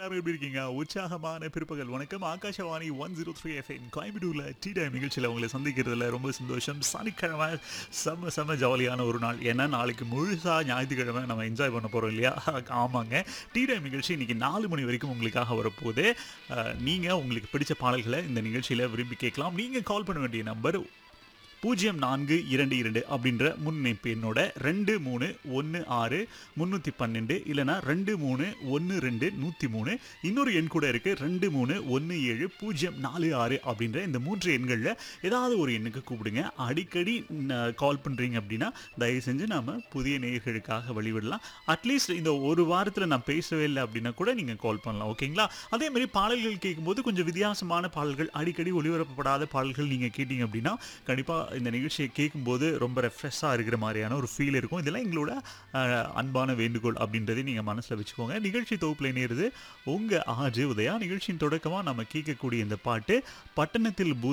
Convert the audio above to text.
எல்லாரும் எப்படி இருக்கீங்க உற்சாகமான பிற்பகல் வணக்கம் Akashvani one zero three FM கோயம்புத்தூர்ல டீ டைம் நிகழ்ச்சியில் உங்களை சந்திக்கிறதுல ரொம்ப சந்தோஷம் சனிக்கிழமை செம்ம செம்ம ஜாலியான ஒரு நாள் ஏன்னா நாளைக்கு முழுசா ஞாயிற்றுக்கிழமை நம்ம என்ஜாய் பண்ண போறோம் இல்லையா ஆமாங்க டீ டைம் நிகழ்ச்சி இன்னைக்கு நாலு மணி வரைக்கும் உங்களுக்காக வரப்போகுது அஹ், நீங்க உங்களுக்கு பிடிச்ச பாடல்களை இந்த நிகழ்ச்சியில விரும்பி கேட்கலாம் நீங்க கால் பண்ண வேண்டிய நம்பர் பூஜ்ஜியம் நான்கு இரண்டு இரண்டு அப்படின்ற முன்னிணைப்பு எண்ணோட ரெண்டு மூணு ஒன்று ஆறு முந்நூற்றி பன்னெண்டு இல்லைனா ரெண்டு மூணு ஒன்று ரெண்டு நூற்றி மூணு இன்னொரு எண் கூட இருக்குது ரெண்டு மூணு ஒன்று ஏழு பூஜ்ஜியம் நாலு ஆறு அப்படின்ற இந்த மூன்று எண்களில் ஏதாவது ஒரு எண்ணுக்கு கூப்பிடுங்க அடிக்கடி கால் பண்ணுறீங்க அப்படின்னா தயவு செஞ்சு நாம் புதிய நேயர்களுக்காக வழிவிடலாம் அட்லீஸ்ட் இந்த ஒரு வாரத்தில் நான் பேசவே இல்லை அப்படின்னா கூட நீங்கள் கால் பண்ணலாம் ஓகேங்களா அதே மாதிரி பாடல்கள் கேட்கும்போது கொஞ்சம் வித்தியாசமான பாடல்கள் அடிக்கடி ஒளிபரப்பப்படாத பாடல்கள் நீங்கள் கேட்டீங்க அப்படின்னா கண்டிப்பாக இந்த நிகழ்ச்சியை கேட்கும்போது ரொம்ப ரெஃப்ரெஷ்ஷாக இருக்கிற மாதிரியான ஒரு ஃபீல் இருக்கும் இதெல்லாம் எங்களோட அஹ், அன்பான வேண்டுகோள் அப்படின்றதை நீங்கள் மனசில் வச்சுக்கோங்க நிகழ்ச்சி தொகுப்பில் இணையிறது உங்கள் ஆஜ் உதயா நிகழ்ச்சியின் தொடக்கமாக நம்ம கேட்கக்கூடிய இந்த பாட்டு பட்டணத்தில் பூ